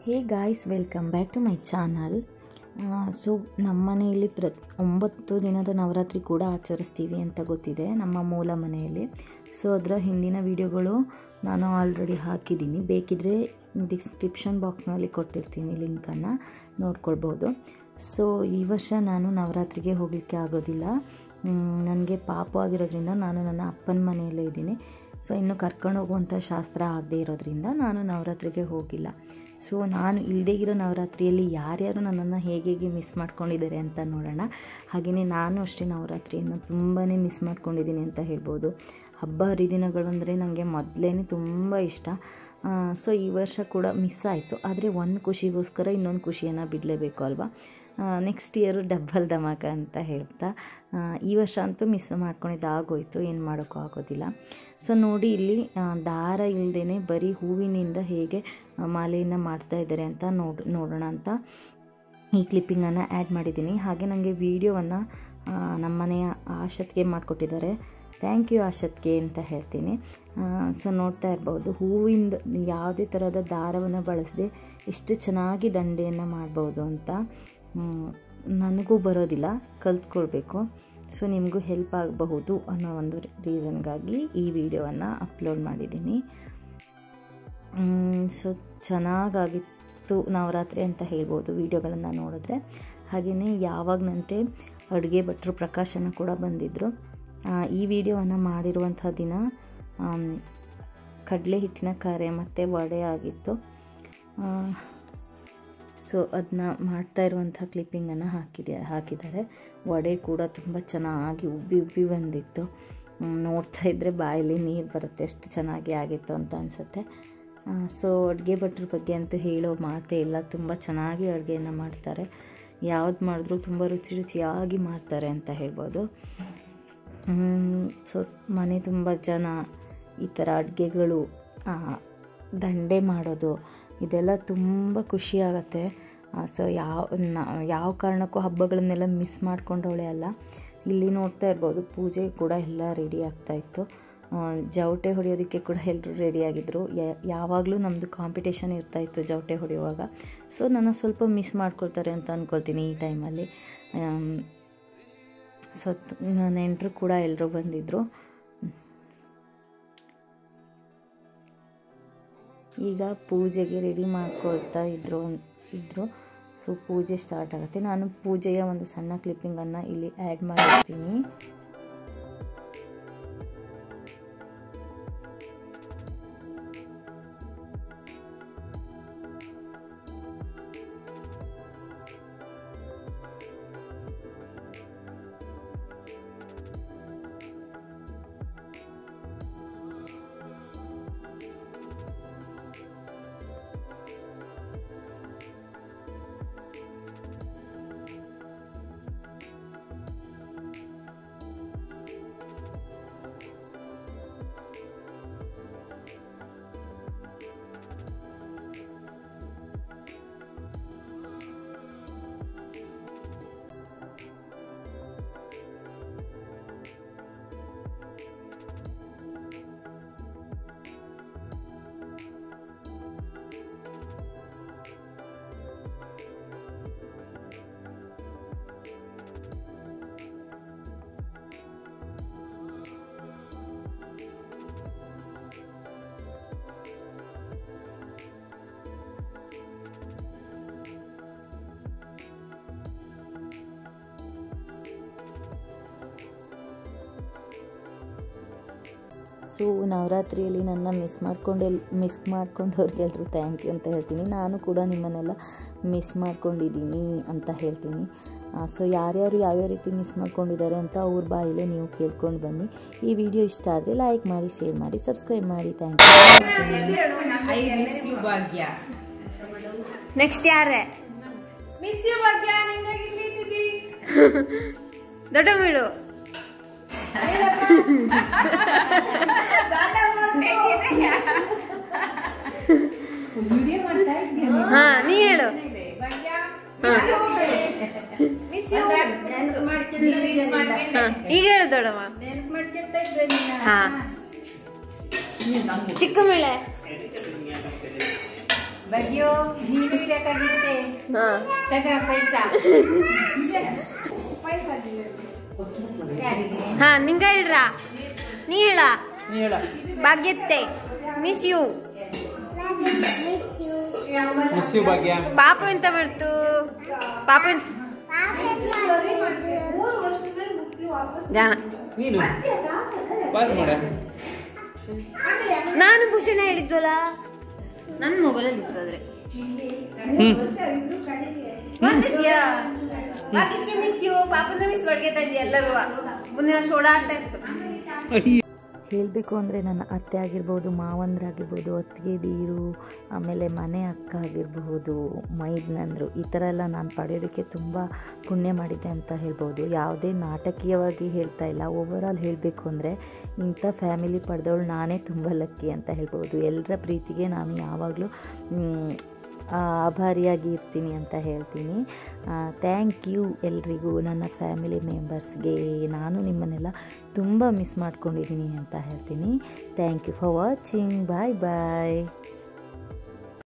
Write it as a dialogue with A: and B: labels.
A: hey guys welcome back to my channel so ನಮ್ಮ ಮನೆಯಲ್ಲಿ ಪ್ರ ಒಂಬತ್ತು ದಿನದ ನವರಾತ್ರಿ ಕೂಡ ಆಚರಿಸ್ತೀವಿ ಅಂತ ಗೊತ್ತಿದೆ ನಮ್ಮ ಮೂಲ ಮನೆಯಲ್ಲಿ ಸೊ ಅದರ ಹಿಂದಿನ ವಿಡಿಯೋಗಳು ನಾನು ಆಲ್ರೆಡಿ ಹಾಕಿದ್ದೀನಿ ಬೇಕಿದ್ದರೆ ಡಿಸ್ಕ್ರಿಪ್ಷನ್ ಬಾಕ್ಸ್ನಲ್ಲಿ ಕೊಟ್ಟಿರ್ತೀನಿ ಲಿಂಕನ್ನು ನೋಡ್ಕೊಳ್ಬೋದು ಸೊ ಈ ವರ್ಷ ನಾನು ನವರಾತ್ರಿಗೆ ಹೋಗಲಿಕ್ಕೆ ಆಗೋದಿಲ್ಲ ನನಗೆ ಪಾಪು ಆಗಿರೋದ್ರಿಂದ ನಾನು ನನ್ನ ಅಪ್ಪನ ಮನೆಯಲ್ಲೇ ಇದ್ದೀನಿ ಸೊ ಇನ್ನು ಕರ್ಕೊಂಡು ಹೋಗುವಂಥ ಶಾಸ್ತ್ರ ಆಗದೆ ಇರೋದ್ರಿಂದ ನಾನು ನವರಾತ್ರಿಗೆ ಹೋಗಿಲ್ಲ ಸೊ ನಾನು ಇಲ್ಲದೇ ಇರೋ ನವರಾತ್ರಿಯಲ್ಲಿ ಯಾರ್ಯಾರು ನನ್ನನ್ನು ಹೇಗೆ ಹೇಗೆ ಮಿಸ್ ಮಾಡ್ಕೊಂಡಿದ್ದಾರೆ ಅಂತ ನೋಡೋಣ ಹಾಗೆಯೇ ನಾನು ಅಷ್ಟೇ ನವರಾತ್ರಿಯನ್ನು ತುಂಬಾ ಮಿಸ್ ಮಾಡ್ಕೊಂಡಿದ್ದೀನಿ ಅಂತ ಹೇಳ್ಬೋದು ಹಬ್ಬ ಹರಿದಿನಗಳು ಅಂದರೆ ನನಗೆ ಮೊದಲೇ ತುಂಬ ಇಷ್ಟ ಸೊ ಈ ವರ್ಷ ಕೂಡ ಮಿಸ್ ಆಯಿತು ಆದರೆ ಒಂದು ಖುಷಿಗೋಸ್ಕರ ಇನ್ನೊಂದು ಖುಷಿಯನ್ನು ಬಿಡಲೇಬೇಕು ಅಲ್ವಾ ನೆಕ್ಸ್ಟ್ ಇಯರು ಡಬ್ಬಲ್ ಧಮಾಕ ಅಂತ ಹೇಳ್ತಾ ಈ ವರ್ಷ ಅಂತೂ ಮಿಸ್ ಮಾಡ್ಕೊಂಡಿದ್ದು ಆಗೋಯ್ತು ಏನು ಮಾಡೋಕ್ಕೂ ಆಗೋದಿಲ್ಲ ಸೊ ನೋಡಿ ಇಲ್ಲಿ ದಾರ ಇಲ್ಲದೇ ಬರೀ ಹೂವಿನಿಂದ ಹೇಗೆ ಮಾಲೆಯನ್ನು ಮಾಡ್ತಾ ಇದ್ದಾರೆ ಅಂತ ನೋಡ್ ನೋಡೋಣ ಅಂತ ಈ ಕ್ಲಿಪ್ಪಿಂಗನ್ನು ಆ್ಯಡ್ ಮಾಡಿದ್ದೀನಿ ಹಾಗೆ ನನಗೆ ವೀಡಿಯೋವನ್ನು ನಮ್ಮನೆಯ ಆಶತ್ಗೆ ಮಾಡಿಕೊಟ್ಟಿದ್ದಾರೆ ಥ್ಯಾಂಕ್ ಯು ಆಶತ್ಗೆ ಅಂತ ಹೇಳ್ತೀನಿ ಸೊ ನೋಡ್ತಾ ಇರ್ಬೋದು ಹೂವಿಂದ ಯಾವುದೇ ಥರದ ದಾರವನ್ನು ಬಳಸದೆ ಎಷ್ಟು ಚೆನ್ನಾಗಿ ದಂಡೆಯನ್ನು ಮಾಡ್ಬೋದು ಅಂತ ನನಗೂ ಬರೋದಿಲ್ಲ ಕಲ್ತ್ಕೊಳ್ಬೇಕು ಸೊ ನಿಮಗೂ ಹೆಲ್ಪ್ ಆಗಬಹುದು ಅನ್ನೋ ಒಂದು ರೀಸನ್ಗಾಗಿ ಈ ವಿಡಿಯೋವನ್ನು ಅಪ್ಲೋಡ್ ಮಾಡಿದ್ದೀನಿ ಸೊ ಚೆನ್ನಾಗಾಗಿತ್ತು ನವರಾತ್ರಿ ಅಂತ ಹೇಳ್ಬೋದು ವಿಡಿಯೋಗಳನ್ನು ನೋಡಿದ್ರೆ ಹಾಗೆಯೇ ಯಾವಾಗನಂತೆ ಅಡುಗೆ ಭಟ್ರು ಪ್ರಕಾಶನ ಕೂಡ ಬಂದಿದ್ದರು ಈ ವಿಡಿಯೋವನ್ನು ಮಾಡಿರುವಂಥ ದಿನ ಕಡಲೆ ಹಿಟ್ಟಿನ ಕರೆ ಮತ್ತು ವಡೆ ಆಗಿತ್ತು ಸೊ ಅದನ್ನ ಮಾಡ್ತಾ ಇರುವಂಥ ಕ್ಲಿಪ್ಪಿಂಗನ್ನು ಹಾಕಿದೆ ಹಾಕಿದ್ದಾರೆ ವಡೆ ಕೂಡ ತುಂಬ ಚೆನ್ನಾಗಿ ಉಬ್ಬಿ ಉಬ್ಬಿ ಬಂದಿತ್ತು ನೋಡ್ತಾ ಇದ್ದರೆ ಬಾಯಲ್ಲಿ ನೀರು ಬರುತ್ತೆ ಎಷ್ಟು ಚೆನ್ನಾಗಿ ಆಗಿತ್ತು ಅಂತ ಅನಿಸುತ್ತೆ ಸೊ ಅಡುಗೆ ಭಟ್ರ ಬಗ್ಗೆ ಅಂತೂ ಹೇಳೋ ಮಾತೇ ಇಲ್ಲ ತುಂಬ ಚೆನ್ನಾಗಿ ಅಡುಗೆಯನ್ನು ಮಾಡ್ತಾರೆ ಯಾವ್ದು ಮಾಡಿದ್ರೂ ತುಂಬ ರುಚಿ ರುಚಿಯಾಗಿ ಮಾಡ್ತಾರೆ ಅಂತ ಹೇಳ್ಬೋದು ಸೊ ಮನೆ ತುಂಬ ಜನ ಈ ಥರ ಅಡುಗೆಗಳು ದಂಡೆ ಮಾಡೋದು ಇದೆಲ್ಲ ತುಂಬ ಖುಷಿಯಾಗತ್ತೆ ಸೊ ಯಾವ ಯಾವ ಕಾರಣಕ್ಕೂ ಹಬ್ಬಗಳನ್ನೆಲ್ಲ ಮಿಸ್ ಮಾಡ್ಕೊಂಡವಳೆ ಅಲ್ಲ ಇಲ್ಲಿ ನೋಡ್ತಾ ಇರ್ಬೋದು ಪೂಜೆ ಕೂಡ ಎಲ್ಲ ರೆಡಿ ಆಗ್ತಾಯಿತ್ತು ಜವಟೆ ಹೊಡೆಯೋದಕ್ಕೆ ಕೂಡ ಎಲ್ಲರೂ ರೆಡಿಯಾಗಿದ್ದರು ಯಾವಾಗಲೂ ನಮ್ಮದು ಕಾಂಪಿಟೇಷನ್ ಇರ್ತಾಯಿತ್ತು ಜವಟೆ ಹೊಡೆಯುವಾಗ ಸೊ ನನ್ನ ಸ್ವಲ್ಪ ಮಿಸ್ ಮಾಡ್ಕೊಳ್ತಾರೆ ಅಂತ ಅಂದ್ಕೊಳ್ತೀನಿ ಈ ಟೈಮಲ್ಲಿ ಸೊ ನೆಂಟರು ಕೂಡ ಎಲ್ಲರೂ ಬಂದಿದ್ದರು ಈಗ ಪೂಜೆಗೆ ರೆಡಿ ಮಾಡ್ಕೊಳ್ತಾ ಇದ್ರು ಇದ್ದರು ಸೊ ಪೂಜೆ ಸ್ಟಾರ್ಟ್ ಆಗುತ್ತೆ ನಾನು ಪೂಜೆಯ ಒಂದು ಸಣ್ಣ ಕ್ಲಿಪ್ಪಿಂಗನ್ನು ಇಲ್ಲಿ ಆ್ಯಡ್ ಮಾಡಿರ್ತೀನಿ ಸೊ ನವರಾತ್ರಿಯಲ್ಲಿ ನನ್ನ ಮಿಸ್ ಮಾಡ್ಕೊಂಡು ಮಿಸ್ ಮಾಡ್ಕೊಂಡವ್ರಿಗೆಲ್ಲರೂ ಥ್ಯಾಂಕ್ ಯು ಅಂತ ಹೇಳ್ತೀನಿ ನಾನು ಕೂಡ ನಿಮ್ಮನ್ನೆಲ್ಲ ಮಿಸ್ ಮಾಡ್ಕೊಂಡಿದ್ದೀನಿ ಅಂತ ಹೇಳ್ತೀನಿ ಸೊ ಯಾರ್ಯಾರು ಯಾವ್ಯಾವ ರೀತಿ ಮಿಸ್ ಮಾಡ್ಕೊಂಡಿದ್ದಾರೆ ಅಂತ ಅವ್ರ ಬಾಯಲ್ಲೇ ನೀವು ಕೇಳ್ಕೊಂಡು ಬನ್ನಿ ಈ ವಿಡಿಯೋ ಇಷ್ಟ ಆದರೆ ಲೈಕ್ ಮಾಡಿ ಶೇರ್ ಮಾಡಿ ಸಬ್ಸ್ಕ್ರೈಬ್ ಮಾಡಿ ಥ್ಯಾಂಕ್
B: ಯು ಭಾಗ್ಯ
C: ನೆಕ್ಸ್ಟ್ ಯಾರೇ
B: ಮಿಸ್ ಯು ಭಾಗ್ಯ ನಿಂಗಾಗಿ ಇಲ್ಲಿದ್ದೀವಿ
C: ದೊಡ್ಡ ಬೀಳು ಹಾ ನೀ ಹೇಳು ಹಾ ಈಗ ಹೇಳು ದೊಡ್ಡಮ್ಮ ಹಾ ಚಿಕ್ಕ ಮೇಳೆ
B: ಬಗ್ಗಿಯೋ ನೀನು ಬೇಕಾಗಿತ್ತೆ
C: ಹಾ
B: ತಗ ಪೈಸಾ
C: ಹಾ ನಿಂಗ ಹೇಳ್ರ ನೀ ಹೇಳ
D: ನೀ ಹೇಳ
C: ಭಾಗ್ಯತ್ತೆ miss you
D: miss you Bhagya
C: ಪಾಪು ಎಂತ ಮಾಡ್ತು ಪಾಪು ಎಂತ ಜಾಣ
D: ನೀನು ಪಾಸ್ ಮಾಡ
C: ನಾನು ಭೂಷಣ ಹೇಳಿದ್ವಲ್ಲ ನನ್ನ ಮೊಬೈಲಲ್ಲಿ ಇರ್ತದ್ರೆ ಮಾಡ್ತಿದ್ಯಾ ಭಾಗ್ಯಕ್ಕೆ ಮಿಸ್ ಯು ಪಾಪನ ಮಿಸ್ ಮಾಡ್ಕೊತಾ ಇದೀಯ ಎಲ್ಲರೂ ಮುಂದಿನ ವರ್ಷ ಓಡಾಡ್ತಾ ಇತ್ತು
A: ಹೇಳಬೇಕು ಅಂದರೆ ನನ್ನ ಅತ್ತೆ ಆಗಿರ್ಬೋದು ಮಾವಂದ್ರಾಗಿರ್ಬೋದು ಅತ್ತಿಗೆ ಬೀರು ಆಮೇಲೆ ಮನೆ ಅಕ್ಕ ಆಗಿರಬಹುದು ಮೈದ್ನಂದರು ಈ ಥರ ಎಲ್ಲ ನಾನು ಪಡೆಯೋದಕ್ಕೆ ತುಂಬ ಪುಣ್ಯ ಮಾಡಿದ್ದೆ ಅಂತ ಹೇಳ್ಬೋದು ಯಾವುದೇ ನಾಟಕೀಯವಾಗಿ ಹೇಳ್ತಾ ಇಲ್ಲ ಓವರಾಲ್ ಹೇಳಬೇಕು ಅಂದರೆ ಇಂಥ ಫ್ಯಾಮಿಲಿ ಪಡೆದವಳು ನಾನೇ ತುಂಬ ಲಕ್ಕಿ ಅಂತ ಹೇಳ್ಬೋದು ಎಲ್ಲರ ಪ್ರೀತಿಗೆ ನಾನು ಯಾವಾಗಲೂ ಆಭಾರಿಯಾಗಿ ಇರ್ತೀನಿ ಅಂತ ಹೇಳ್ತೀನಿ ಥ್ಯಾಂಕ್ ಯು ಎಲ್ರಿಗೂ ನನ್ನ ಫ್ಯಾಮಿಲಿ ಮೆಂಬರ್ಸ್ಗೆ ನಾನು ನಿಮ್ಮನ್ನೆಲ್ಲ ತುಂಬ ಮಿಸ್ ಮಾಡ್ಕೊಂಡಿದ್ದೀನಿ ಅಂತ ಹೇಳ್ತೀನಿ thank you for watching bye bye